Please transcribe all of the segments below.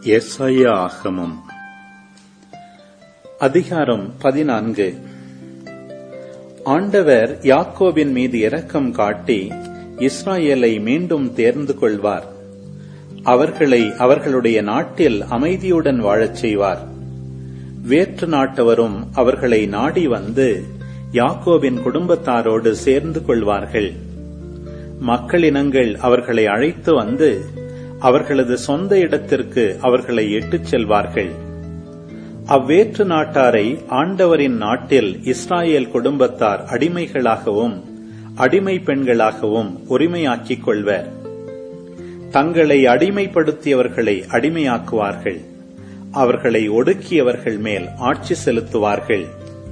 எஸ்ஐயா ஆகமம் அதிகாரம் பதினான்கு ஆண்டவர் யாக்கோபின் மீது இரக்கம் காட்டி இஸ்ராயேலை மீண்டும் தேர்ந்து கொள்வார் அவர்களை அவர்களுடைய நாட்டில் அமைதியுடன் வாழச் செய்வார் வேற்று நாட்டவரும் அவர்களை நாடி வந்து யாக்கோபின் குடும்பத்தாரோடு சேர்ந்து கொள்வார்கள் மக்களினங்கள் அவர்களை அழைத்து வந்து அவர்களது சொந்த இடத்திற்கு அவர்களை இட்டுச் செல்வார்கள் அவ்வேற்று நாட்டாரை ஆண்டவரின் நாட்டில் இஸ்ராயேல் குடும்பத்தார் அடிமைகளாகவும் அடிமை பெண்களாகவும் உரிமையாக்கிக் கொள்வர் தங்களை அடிமைப்படுத்தியவர்களை அடிமையாக்குவார்கள் அவர்களை ஒடுக்கியவர்கள் மேல் ஆட்சி செலுத்துவார்கள்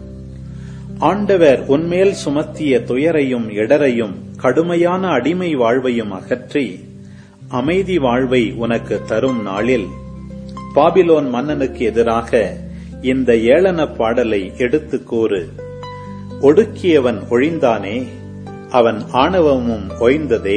ஆண்டவர் உன்மேல் சுமத்திய துயரையும் இடரையும் கடுமையான அடிமை வாழ்வையும் அகற்றி அமைதி வாழ்வை உனக்கு தரும் நாளில் பாபிலோன் மன்னனுக்கு எதிராக இந்த ஏளன பாடலை எடுத்துக் கூறு ஒடுக்கியவன் ஒழிந்தானே அவன் ஆணவமும் ஒய்ந்ததே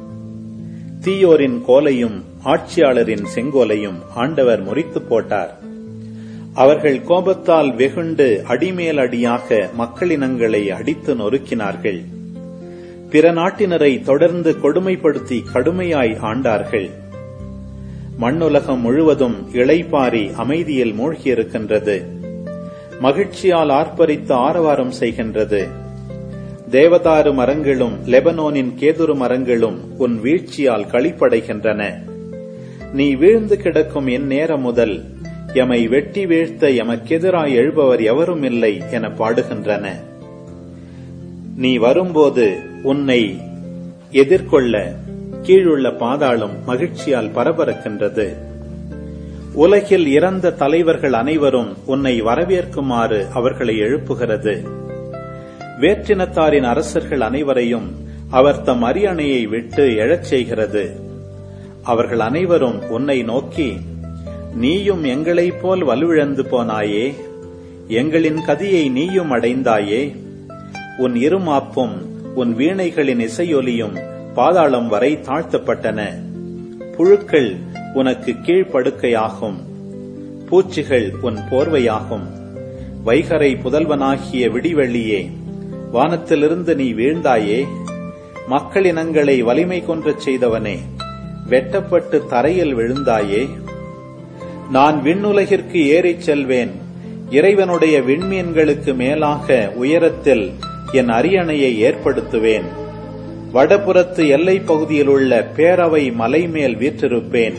தீயோரின் கோலையும் ஆட்சியாளரின் செங்கோலையும் ஆண்டவர் முறித்து போட்டார் அவர்கள் கோபத்தால் வெகுண்டு அடிமேல் அடியாக மக்களினங்களை அடித்து நொறுக்கினார்கள் பிற நாட்டினரை தொடர்ந்து கொடுமைப்படுத்தி கடுமையாய் ஆண்டார்கள் மண்ணுலகம் முழுவதும் இளைப்பாரி அமைதியில் மூழ்கியிருக்கின்றது மகிழ்ச்சியால் ஆர்ப்பரித்து ஆரவாரம் செய்கின்றது தேவதாரு மரங்களும் லெபனோனின் கேதுரு மரங்களும் உன் வீழ்ச்சியால் களிப்படைகின்றன நீ வீழ்ந்து கிடக்கும் என் நேரம் முதல் எமை வெட்டி வீழ்த்த எமக்கெதிராய் எழுபவர் எவரும் இல்லை என பாடுகின்றன நீ வரும்போது உன்னை எதிர்கொள்ள கீழுள்ள பாதாளம் மகிழ்ச்சியால் பரபரக்கின்றது உலகில் இறந்த தலைவர்கள் அனைவரும் உன்னை வரவேற்குமாறு அவர்களை எழுப்புகிறது வேற்றினத்தாரின் அரசர்கள் அனைவரையும் அவர் தம் அரியணையை விட்டு எழச் செய்கிறது அவர்கள் அனைவரும் உன்னை நோக்கி நீயும் எங்களைப் போல் வலுவிழந்து போனாயே எங்களின் கதியை நீயும் அடைந்தாயே உன் இருமாப்பும் உன் வீணைகளின் இசையொலியும் பாதாளம் வரை தாழ்த்தப்பட்டன புழுக்கள் உனக்கு கீழ்ப்படுக்கையாகும் பூச்சிகள் உன் போர்வையாகும் வைகரை புதல்வனாகிய விடிவெள்ளியே வானத்திலிருந்து நீ வீழ்ந்தாயே மக்களினங்களை வலிமை கொன்றச் செய்தவனே வெட்டப்பட்டு தரையில் விழுந்தாயே நான் விண்ணுலகிற்கு ஏறிச் செல்வேன் இறைவனுடைய விண்மீன்களுக்கு மேலாக உயரத்தில் என் அரியணையை ஏற்படுத்துவேன் வடபுறத்து எல்லை பகுதியில் உள்ள பேரவை மலை மேல் வீற்றிருப்பேன்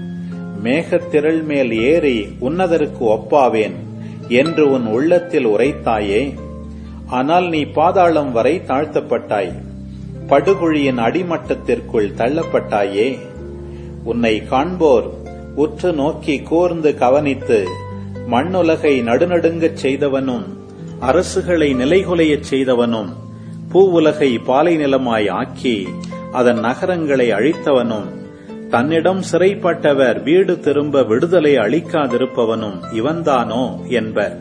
மேகத்திரள் மேல் ஏறி உன்னதருக்கு ஒப்பாவேன் என்று உன் உள்ளத்தில் உரைத்தாயே ஆனால் நீ பாதாளம் வரை தாழ்த்தப்பட்டாய் படுகுழியின் அடிமட்டத்திற்குள் தள்ளப்பட்டாயே உன்னை காண்போர் உற்று நோக்கி கூர்ந்து கவனித்து மண்ணுலகை நடுநடுங்கச் செய்தவனும் அரசுகளை நிலைகுலையச் செய்தவனும் பூவுலகை பாலை நிலமாய் ஆக்கி அதன் நகரங்களை அழித்தவனும் தன்னிடம் சிறைப்பட்டவர் வீடு திரும்ப விடுதலை அளிக்காதிருப்பவனும் இவன்தானோ என்பர்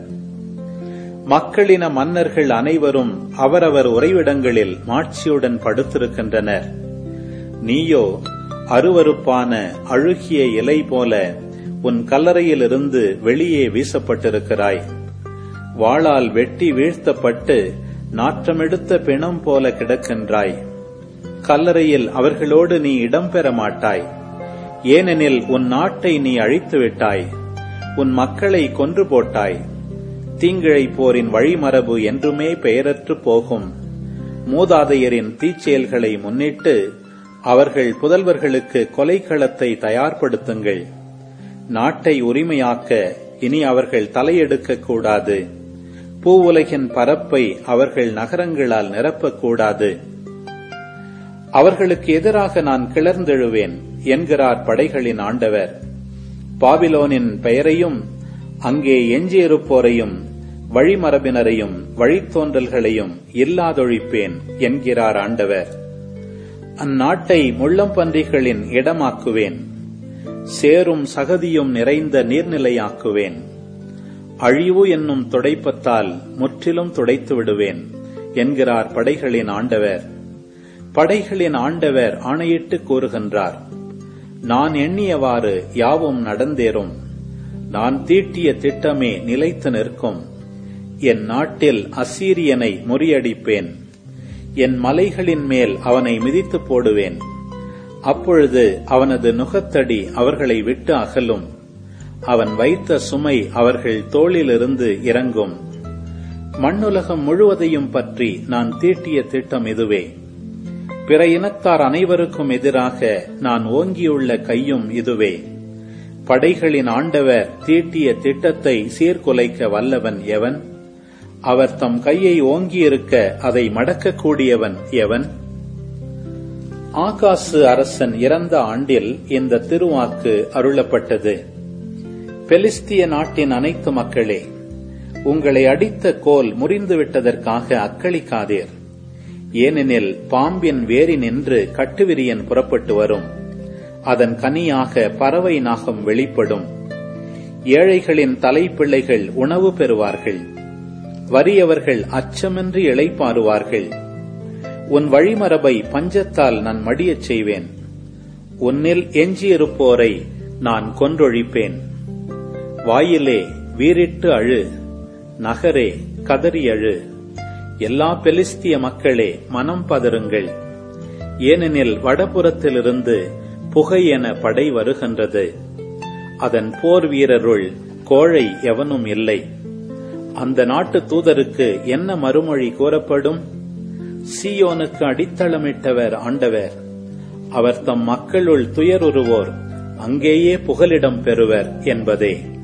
மக்களின மன்னர்கள் அனைவரும் அவரவர் உறைவிடங்களில் மாட்சியுடன் படுத்திருக்கின்றனர் நீயோ அருவருப்பான அழுகிய இலை போல உன் கல்லறையிலிருந்து வெளியே வீசப்பட்டிருக்கிறாய் வாளால் வெட்டி வீழ்த்தப்பட்டு நாற்றமெடுத்த பிணம் போல கிடக்கின்றாய் கல்லறையில் அவர்களோடு நீ இடம்பெற மாட்டாய் ஏனெனில் உன் நாட்டை நீ அழித்து விட்டாய் உன் மக்களை கொன்று போட்டாய் தீங்கிழைப்போரின் வழிமரபு என்றுமே பெயரற்று போகும் மூதாதையரின் தீச்செயல்களை முன்னிட்டு அவர்கள் புதல்வர்களுக்கு கொலைக்களத்தை தயார்படுத்துங்கள் நாட்டை உரிமையாக்க இனி அவர்கள் தலையெடுக்க கூடாது பூவுலகின் பரப்பை அவர்கள் நகரங்களால் நிரப்பக்கூடாது அவர்களுக்கு எதிராக நான் கிளர்ந்தெழுவேன் என்கிறார் படைகளின் ஆண்டவர் பாபிலோனின் பெயரையும் அங்கே எஞ்சியிருப்போரையும் வழிமரபினரையும் வழித்தோன்றல்களையும் இல்லாதொழிப்பேன் என்கிறார் ஆண்டவர் அந்நாட்டை முள்ளம்பன்றிகளின் இடமாக்குவேன் சேரும் சகதியும் நிறைந்த நீர்நிலையாக்குவேன் அழிவு என்னும் துடைப்பத்தால் முற்றிலும் துடைத்து விடுவேன் என்கிறார் படைகளின் ஆண்டவர் படைகளின் ஆண்டவர் ஆணையிட்டு கூறுகின்றார் நான் எண்ணியவாறு யாவும் நடந்தேறும் நான் தீட்டிய திட்டமே நிலைத்து நிற்கும் என் நாட்டில் அசீரியனை முறியடிப்பேன் என் மலைகளின் மேல் அவனை மிதித்து போடுவேன் அப்பொழுது அவனது நுகத்தடி அவர்களை விட்டு அகலும் அவன் வைத்த சுமை அவர்கள் தோளிலிருந்து இறங்கும் மண்ணுலகம் முழுவதையும் பற்றி நான் தீட்டிய திட்டம் இதுவே பிற இனத்தார் அனைவருக்கும் எதிராக நான் ஓங்கியுள்ள கையும் இதுவே படைகளின் ஆண்டவர் தீட்டிய திட்டத்தை சீர்குலைக்க வல்லவன் எவன் அவர் தம் கையை ஓங்கியிருக்க அதை மடக்கக்கூடியவன் எவன் ஆகாசு அரசன் இறந்த ஆண்டில் இந்த திருவாக்கு அருளப்பட்டது பெலிஸ்திய நாட்டின் அனைத்து மக்களே உங்களை அடித்த கோல் முறிந்துவிட்டதற்காக அக்களிக்காதீர் ஏனெனில் பாம்பின் வேரி நின்று கட்டுவிரியன் புறப்பட்டு வரும் அதன் கனியாக பறவை நாகம் வெளிப்படும் ஏழைகளின் தலைப்பிள்ளைகள் உணவு பெறுவார்கள் வறியவர்கள் அச்சமின்றி இளைப்பாறுவார்கள் உன் வழிமரபை பஞ்சத்தால் நான் மடியச் செய்வேன் உன்னில் எஞ்சியிருப்போரை நான் கொன்றொழிப்பேன் வாயிலே வீறிட்டு அழு நகரே கதறி அழு எல்லா பெலிஸ்திய மக்களே மனம் பதறுங்கள் ஏனெனில் வடபுறத்திலிருந்து புகை என படை வருகின்றது அதன் போர் வீரருள் கோழை எவனும் இல்லை அந்த நாட்டு தூதருக்கு என்ன மறுமொழி கூறப்படும் சீயோனுக்கு அடித்தளமிட்டவர் ஆண்டவர் அவர் தம் மக்களுள் துயருருவோர் அங்கேயே புகலிடம் பெறுவர் என்பதே